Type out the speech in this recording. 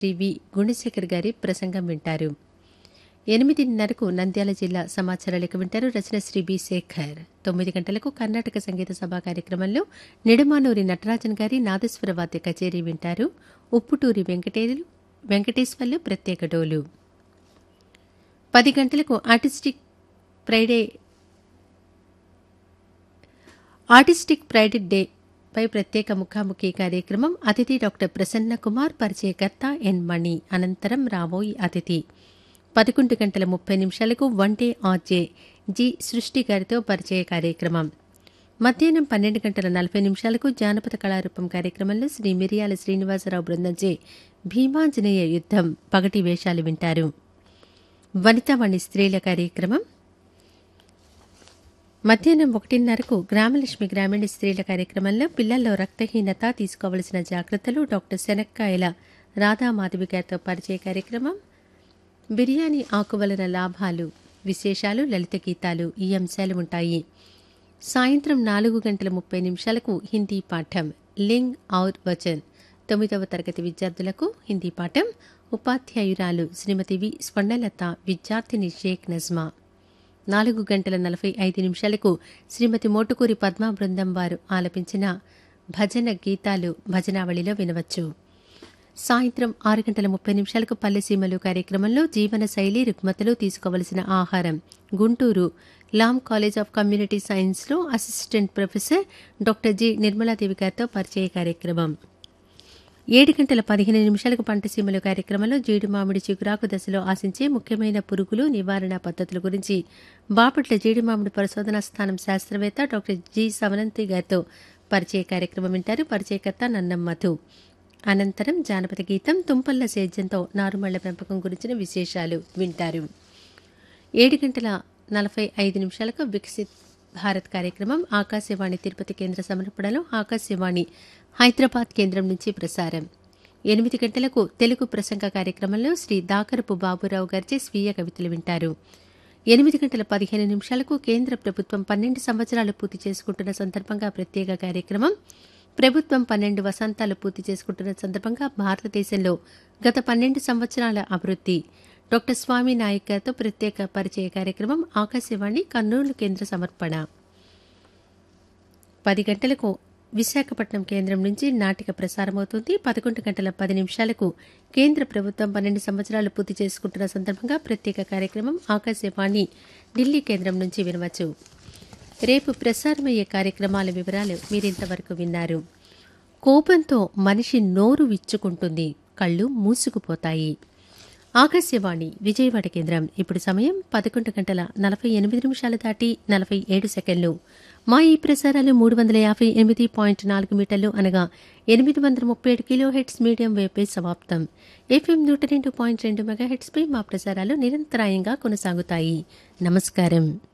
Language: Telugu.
వి గుణశేఖర్ గారి ప్రసంగం వింటారు ఎనిమిదిన్నరకు నంద్యాల జిల్లా సమాచార లేఖ వింటారు రచన శ్రీ బి శేఖర్ తొమ్మిది గంటలకు కర్ణాటక సంగీత సభ కార్యక్రమంలో నిడమానూరి నటరాజన్ గారి నాదస్వర వాద్య కచేరీ వింటారు ఉప్పుటూరి వెంకటేలు వెంకటేశ్వర్లు ప్రత్యేక డోలు పది గంటలకు artistic Friday artistic pride day పై ప్రత్యేక ముఖాముఖి కార్యక్రమం అతిథి డాక్టర్ ప్రసన్న కుమార్ పరిచయకర్త ఎన్ మణి అనంతరం రాబోయి అతిథి పదకొండు గంటల ముప్పై నిమిషాలకు వన్ డే ఆర్జే జి సృష్టి గారితో పరిచయ కార్యక్రమం మధ్యాహ్నం పన్నెండు గంటల నలభై నిమిషాలకు జానపద కళారూపం కార్యక్రమంలో శ్రీ మిరియాల శ్రీనివాసరావు బృందంచే భీమాంజనేయ యుద్ధం పగటి వేషాలు వింటారు వనితావాణి స్త్రీల కార్యక్రమం మధ్యాహ్నం ఒకటిన్నరకు గ్రామలక్ష్మి గ్రామీణ స్త్రీల కార్యక్రమంలో పిల్లల్లో రక్తహీనత తీసుకోవలసిన జాగ్రత్తలు డాక్టర్ శనక్కాయల రాధా మాధవి గారితో పరిచయ కార్యక్రమం బిర్యానీ ఆకు వలన లాభాలు విశేషాలు లలిత గీతాలు ఈ అంశాలు ఉంటాయి సాయంత్రం నాలుగు గంటల ముప్పై నిమిషాలకు హిందీ పాఠం లింగ్ ఔర్ వచన్ తొమ్మిదవ తరగతి విద్యార్థులకు హిందీ పాఠం ఉపాధ్యాయురాలు శ్రీమతి వి స్వర్ణలత విద్యార్థిని షేక్ నజ్మా నాలుగు గంటల నలభై ఐదు నిమిషాలకు శ్రీమతి మోటుకూరి పద్మా బృందం వారు ఆలపించిన భజన గీతాలు భజనావళిలో వినవచ్చు సాయంత్రం ఆరు గంటల ముప్పై నిమిషాలకు పల్లెసీమలు కార్యక్రమంలో జీవన శైలి రుగ్మతలు తీసుకోవలసిన ఆహారం Guntur Lam college of community సైన్స్లో assistant professor doctor G Nirmaladevi గారితో పరిచయ కార్యక్రమం ఏడు గంటల పదిహేను నిమిషాలకు పంటసీమలు కార్యక్రమంలో జీడి మామిడి చిగురాకు దశలో ఆశించే ముఖ్యమైన పురుగులు నివారణ పద్ధతుల గురించి బాపట్ల జీడి మామిడి పరిశోధనా స్థానం శాస్త్రవేత్త డాక్టర్ జి సవనంతి గారితో పరిచయ కార్యక్రమం వింటారు పరిచయకర్త నన్నం మధు అనంతరం జానపద గీతం తుంపల్ల సేద్యంతో నారుమళ్ల పెంపకం గురించిన విశేషాలు వింటారు ఏడు గంటల నలభై ఐదు నిమిషాలకు వికసిత్ భారత్ కార్యక్రమం ఆకాశవాణి తిరుపతి కేంద్ర సమర్పణలో ఆకాశవాణి హైదరాబాద్ కేంద్రం నుంచి ప్రసారం ఎనిమిది గంటలకు తెలుగు ప్రసంగ కార్యక్రమంలో శ్రీ దాకరపు బాబురావు గారిచే స్వీయ కవితలు వింటారు ఎనిమిది గంటల పదిహేను నిమిషాలకు కేంద్ర ప్రభుత్వం పన్నెండు సంవత్సరాలు పూర్తి చేసుకుంటున్న సందర్భంగా ప్రత్యేక కార్యక్రమం ప్రభుత్వం పన్నెండు వసంతాలు పూర్తి చేసుకుంటున్న సందర్భంగా భారతదేశంలో గత పన్నెండు సంవత్సరాల అభివృద్ధి డాక్టర్ స్వామి నాయక్ గారితో ప్రత్యేక పరిచయ కార్యక్రమం ఆకాశవాణి కర్నూలు కేంద్ర సమర్పణ పది గంటలకు విశాఖపట్నం కేంద్రం నుంచి నాటిక ప్రసారమవుతుంది పదకొండు గంటల పది నిమిషాలకు కేంద్ర ప్రభుత్వం పన్నెండు సంవత్సరాలు పూర్తి చేసుకుంటున్న సందర్భంగా ప్రత్యేక కార్యక్రమం ఆకాశవాణి ఢిల్లీ కేంద్రం నుంచి వినవచ్చు రేపు ప్రసారమయ్యే కార్యక్రమాల వివరాలు మీరింతవరకు విన్నారు కోపంతో మనిషి నోరు విచ్చుకుంటుంది కళ్ళు మూసుకుపోతాయి ఆకాశవాణి విజయవాడ కేంద్రం ఇప్పుడు సమయం పదకొండు గంటల నలభై ఎనిమిది నిమిషాలు దాటి నలభై ఏడు సెకండ్లు మా ఈ ప్రసారాలు మూడు వందల యాభై ఎనిమిది పాయింట్ నాలుగు మీటర్లు అనగా ఎనిమిది వందల ముప్పై ఏడు కిలో హెడ్స్ మీడియం వేపై సమాప్తం ఎఫ్ఎం నూట రెండు పాయింట్ రెండు మెగా హెడ్స్పై మా ప్రసారాలు నిరంతరాయంగా కొనసాగుతాయి నమస్కారం